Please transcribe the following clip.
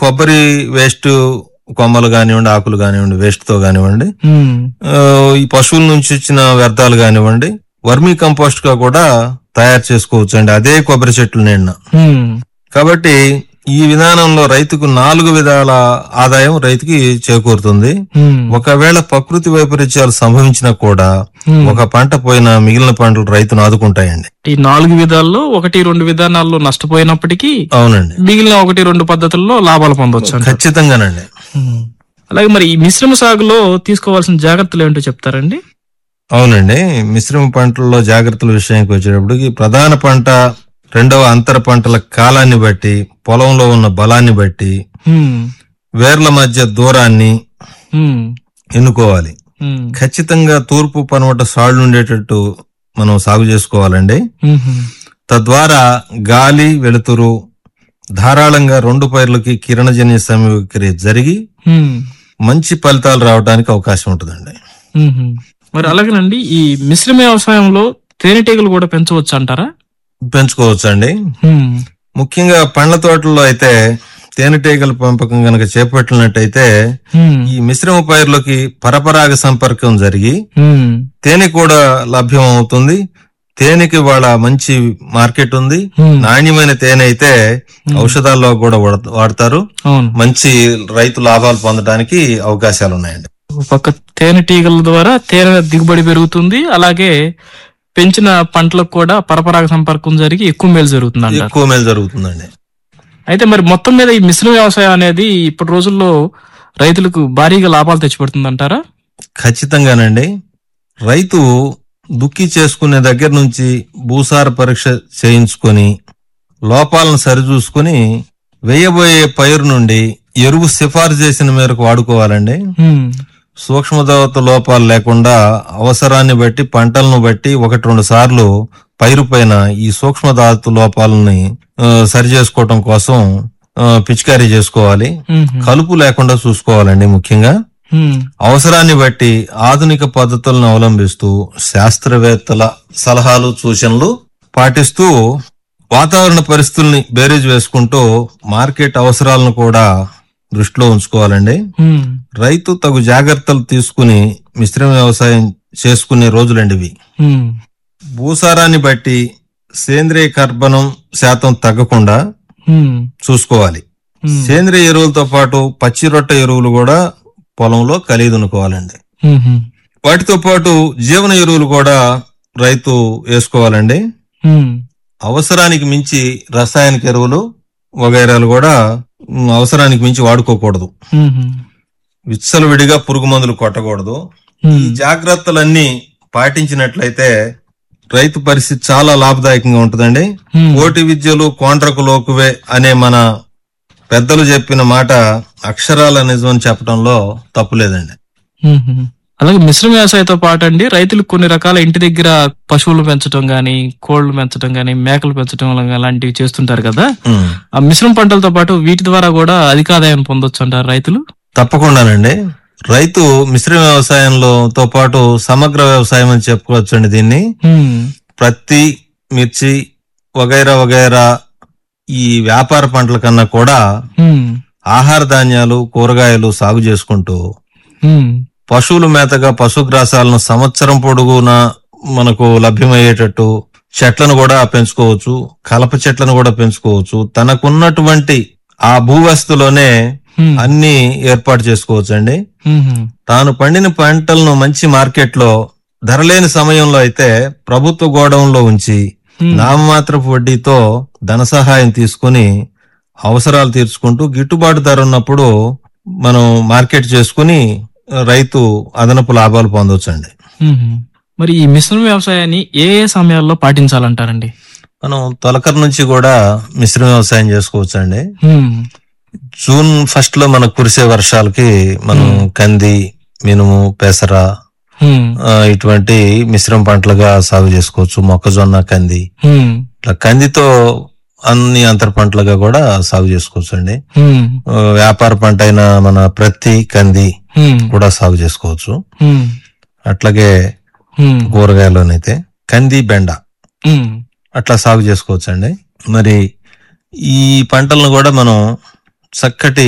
కొబ్బరి వేస్ట్ కొమ్మలు కానివ్వండి ఆకులు కానివ్వండి వేస్ట్ తో కానివ్వండి ఉమ్, ఆ, ఈ పశువుల నుంచి వచ్చిన వ్యర్థాలు కానివ్వండి వర్మీ కంపోస్ట్ గా కూడా తయారు చేసుకోవచ్చు అండి అదే కొబ్బరి చెట్లు నిండా ఉమ్, కాబట్టి ఈ విధానంలో రైతుకు నాలుగు విధాల ఆదాయం రైతుకి చేకూరుతుంది ఉమ్, ఒకవేళ ప్రకృతి వైపరీత్యాలు సంభవించినా కూడా ఉమ్. ఒక పంట పోయిన మిగిలిన పంటలు రైతును ఆదుకుంటాయండి ఈ నాలుగు విధాల్లో ఒకటి రెండు విధానాల్లో నష్టపోయినప్పటికీ అవునండి మిగిలిన ఒకటి రెండు పద్ధతుల్లో లాభాలు పొందొచ్చు అంటారు. ఖచ్చితంగానండి ఉమ్. అలాగే మరి ఈ మిశ్రమ సాగులో తీసుకోవాల్సిన జాగ్రత్తలు ఏంటో చెప్తారండి అవునండి మిశ్రమ పంటల్లో జాగ్రత్తల విషయానికి వచ్చేటప్పటికి ప్రధాన పంట రెండవ అంతర పంటల కాలాన్ని బట్టి పొలంలో ఉన్న బలాన్ని బట్టి ఉమ్, వేర్ల మధ్య దూరాన్ని ఉమ్, ఎన్నుకోవాలి ఉమ్, ఖచ్చితంగా తూర్పు పనవట సాళ్లు ఉండేటట్టు మనం సాగు చేసుకోవాలండి ఉమ్, తద్వారా గాలి వెలుతురు ధారాళంగా రెండు పైర్లకి కిరణజన్య సమీక్రియ జరిగి ఉమ్, మంచి ఫలితాలు రావడానికి అవకాశం ఉంటుందండి ఉమ్. మరి అలాగేనండి ఈ మిశ్రమ వ్యవసాయంలో తేనెటీగలు కూడా పెంచవచ్చు అంటారా పెంచుకోవచ్చండి ఉమ్, ముఖ్యంగా పండ్ల తోటల్లో అయితే తేనెటీగల పెంపకం గనక చేపట్టినట్టయితే ఉమ్, ఈ మిశ్రమ పైర్లకి పరపరాగ సంపర్కం జరిగి ఉమ్, తేనె కూడా లభ్యం అవుతుంది తేనెకి వాళ్ళ మంచి మార్కెట్ ఉంది ఉమ్, నాణ్యమైన తేనె అయితే ఔషధాల్లో కూడా వాడ- వాడతారు అవును మంచి రైతు లాభాలు పొందడానికి అవకాశాలు ఉన్నాయండి ఒక పక్క తేనెటీగల ద్వారా తేనె దిగుబడి పెరుగుతుంది అలాగే పెంచిన పంటలకు కూడా పరపరాగ సంపర్కం జరిగి ఎక్కువ మేలు జరుగుతుంది అంటారు ఎక్కువ మేలు జరుగుతుందండి అయితే మరి మొత్తం మీద ఈ మిశ్రమ వ్యవసాయం అనేది ఇప్పటి రోజుల్లో రైతులకు భారీగా లాభాలు తెచ్చిపెడుతుంది అంటారా ఖచ్చితంగానండి రైతు దుక్కి చేసుకునే దగ్గర నుంచి భూసార పరీక్ష చేయించుకొని లోపాలను సరిచూసుకొని వేయబోయే పైరు నుండి ఎరువు సిఫారసు చేసిన మేరకు వాడుకోవాలండి సూక్ష్మదవత లోపాలు లేకుండా అవసరాన్ని బట్టి పంటలను బట్టి ఒకటి రెండు సార్లు పైరు పైన ఈ సూక్ష్మధాతు లోపాలని ఆ, సరి చేసుకోవటం కోసం ఆ, పిచికారీ చేసుకోవాలి కలుపు లేకుండా చూసుకోవాలండి ముఖ్యంగా అవసరాన్ని బట్టి ఆధునిక పద్ధతులను అవలంబిస్తూ శాస్త్రవేత్తల సలహాలు సూచనలు పాటిస్తూ వాతావరణ పరిస్థితుల్ని బేరీజ్ వేసుకుంటూ మార్కెట్ అవసరాలను కూడా దృష్టిలో ఉంచుకోవాలండి రైతు తగు జాగ్రత్తలు తీసుకుని మిశ్రమ వ్యవసాయం చేసుకునే రోజులండి ఇవి భూసారాన్ని బట్టి సేంద్రియ కర్బనం శాతం తగ్గకుండా చూసుకోవాలి సేంద్రియ ఎరువులతో పాటు పచ్చి రొట్టె ఎరువులు కూడా పొలంలో కలిదునుకోవాలండి వాటితో పాటు జీవన ఎరువులు కూడా రైతు వేసుకోవాలండి అవసరానికి మించి రసాయనిక ఎరువులు వగైరాలు కూడా ఉమ్, అవసరానికి మించి వాడుకోకూడదు విచ్చలవిడిగా పురుగు మందులు కొట్టకూడదు ఈ జాగ్రత్తలన్నీ పాటించినట్లయితే రైతు పరిస్థితి చాలా లాభదాయకంగా ఉంటుందండి కోటి విద్యలు కోండ్రకు లోకువే అనే మన పెద్దలు చెప్పిన మాట అక్షరాల నిజం అని చెప్పడంలో తప్పులేదండి అలాగే మిశ్రమ వ్యవసాయంతో పాటు అండి రైతులు కొన్ని రకాల ఇంటి దగ్గర పశువులు పెంచడం గాని కోళ్లు పెంచడం గాని మేకలు పెంచడం అలాంటివి చేస్తుంటారు కదా ఉమ్. ఆ మిశ్రమ పంటలతో పాటు వీటి ద్వారా కూడా అధిక ఆదాయం పొందొచ్చు అంటారు రైతులు తప్పకుండానండి రైతు మిశ్రమ వ్యవసాయంలో తో పాటు సమగ్ర వ్యవసాయం అని చెప్పుకోవచ్చండి దీన్ని ఉమ్, ప్రత్తి మిర్చి వగైరా వగైరా ఈ వ్యాపార పంటల కన్నా కూడా ఉమ్, ఆహార ధాన్యాలు కూరగాయలు సాగు చేసుకుంటూ ఉమ్, పశువుల మేతగా పశుగ్రాసాలను సంవత్సరం పొడుగునా మనకు లభ్యమయ్యేటట్టు చెట్లను కూడా పెంచుకోవచ్చు కలప చెట్లను కూడా పెంచుకోవచ్చు తనకున్నటువంటి ఆ భూవస్తులోనే ఉమ్, అన్ని ఏర్పాటు చేసుకోవచ్చు అండి ఉమ్, తాను పండిన పంటలను మంచి మార్కెట్లో ధరలేని సమయంలో అయితే ప్రభుత్వ గోడౌన్లో ఉంచి ఉమ్, నామమాత్రపు వడ్డీతో ధన సహాయం తీసుకుని అవసరాలు తీర్చుకుంటూ గిట్టుబాటు ధర ఉన్నప్పుడు మనం మార్కెట్ చేసుకుని రైతు అదనపు లాభాలు పొందొచ్చండి ఉమ్. మరి ఈ మిశ్రమ వ్యవసాయాన్ని ఏ ఏ సమయాల్లో పాటించాలంటారండి మనం తొలకరి నుంచి కూడా మిశ్రమ వ్యవసాయం చేసుకోవచ్చండి ఉమ్, జూన్ ఫస్ట్ లో మనకు కురిసే వర్షాలకి మనం కంది మినుము పెసర ఉమ్, ఆ, ఇటువంటి మిశ్రమ పంటలుగా సాగు చేసుకోవచ్చు మొక్కజొన్న కంది ఉమ్, ఇట్లా కందితో అన్ని అంతర పంటలుగా కూడా సాగు చేసుకోవచ్చు అండి ఉమ్, ఆ, వ్యాపార పంట అయిన మన ప్రత్తి కంది ఉమ్, కూడా సాగు చేసుకోవచ్చు ఉమ్, అట్లాగే ఉమ్, కూరగాయల్లోనైతే కంది బెండ ఉమ్. అట్లా సాగు చేసుకోవచ్చు అండి మరి ఈ పంటలను కూడా మనం చక్కటి